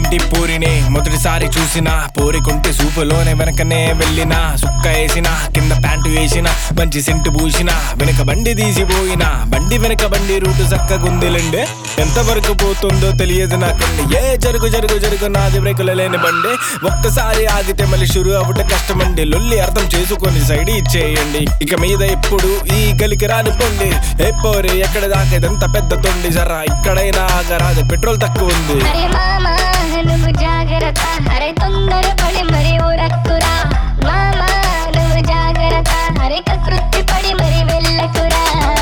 పక్కింటి పూరిని మొదటిసారి చూసిన పూరికుంటే సూపులోనే వెనకనే వెళ్ళిన సుక్క వేసిన కింద ప్యాంటు వేసిన మంచి సెంటు పూసిన వెనక బండి తీసిపోయిన బండి వెనక బండి రూటు చక్కగుందిలండి ఎంతవరకు పోతుందో తెలియదు నాకండి ఏ జరుగు జరుగు జరుగు నాది బ్రేకుల లేని బండి ఒక్కసారి ఆగితే మళ్ళీ షురు అవ్వట కష్టమండి లొల్లి అర్థం చేసుకొని సైడ్ ఇచ్చేయండి ఇక మీద ఎప్పుడు ఈ గలికి రాని పొండి ఏ పోరే ఎక్కడ దాకా ఇదంతా పెద్ద తొండి జరా ఇక్కడైనా ఆగరాదు పెట్రోల్ తక్కువ ఉంది అరే మామా నువ్వు జాగ్రత్త అరే తొందర పడి మరి ఊరక్కురా మామా నువ్వు జాగ్రత్త అరే కృత్తి పడి మరి వెళ్ళకురా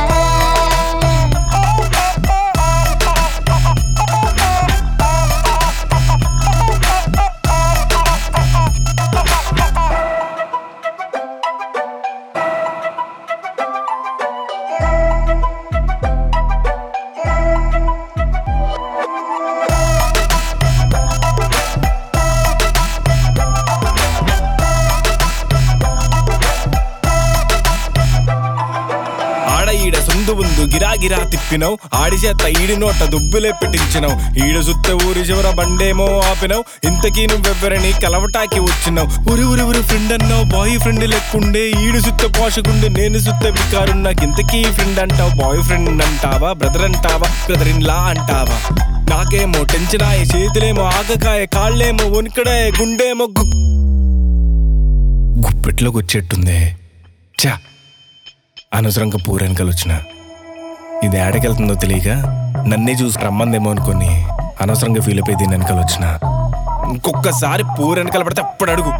ఆడ ఈడ సొందు ముందు గిరాగిరా తిప్పినవు ఆడి చేత ఈడి నోట దుబ్బులే పెట్టించినావు ఈడ సుత్త ఊరి చివర బండేమో ఆపినవు ఇంతకీ నువ్వెవ్వరని కలవటాకి వచ్చినావు ఉరి ఉరి ఉరి ఫ్రెండ్ అన్నావు బాయ్ ఫ్రెండ్ లెక్కుండే ఈడు సుత్త పోషకుండే నేను సుత్త బికారు నాకు ఇంతకీ ఫ్రెండ్ అంటావు బాయ్ ఫ్రెండ్ అంటావా బ్రదర్ అంటావా బ్రదర్ ఇన్ లా అంటావా నాకేమో టెన్షన్ ఆయ చేతులేమో ఆగకాయ కాళ్ళేమో వణికడాయ గుండేమో గు గుప్పెట్లోకి వచ్చేట్టుందే చా అనవసరంగా పూరెనకలు వచ్చిన ఇది ఏడకెళ్తుందో తెలియక నన్నే చూసి రమ్మందేమో అనుకొని అనవసరంగా ఫీల్ అయిపోయి దీని వెనకాల వచ్చిన ఇంకొకసారి పూరెనకలు పడితే అప్పుడు అడుగు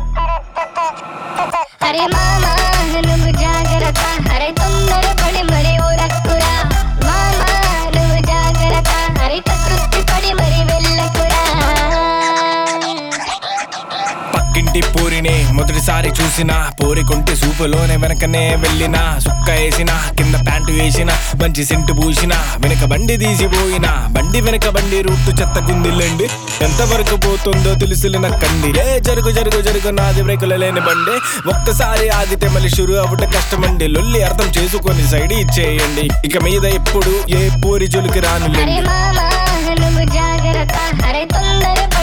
అరే మామా నువ్వు జాగ్రత్త అరే తొందర పడి మరి ఊరక్కురా మామా నువ్వు జాగ్రత్త అరే కృత్తి పడి మరి వెళ్ళకురా పక్కింటి పూరిని మొదటిసారి చూసిన పూరికుంటే సూపులోనే వెనకనే వెళ్ళిన సుక్క వేసిన కింద ప్యాంటు వేసిన మంచి సెంటు పూసిన వెనక బండి తీసిపోయిన బండి వెనక బండి రూట్ చెత్త గుందిల్లండి ఎంతవరకు పోతుందో తెలుసులే కండి ఏ జరుగు జరుగు జరుగు నాది బ్రేకుల లేని బండి ఒక్కసారి ఆగితే మళ్ళీ షురు అవ్వట కష్టమండి లొల్లి అర్థం చేసుకొని సైడ్ ఇచ్చేయండి ఇక మీద ఎప్పుడు ఏ పూరి జొలికి అరే రానులేండి మామా నువ్వు జాగ్రత్త అరే తొందర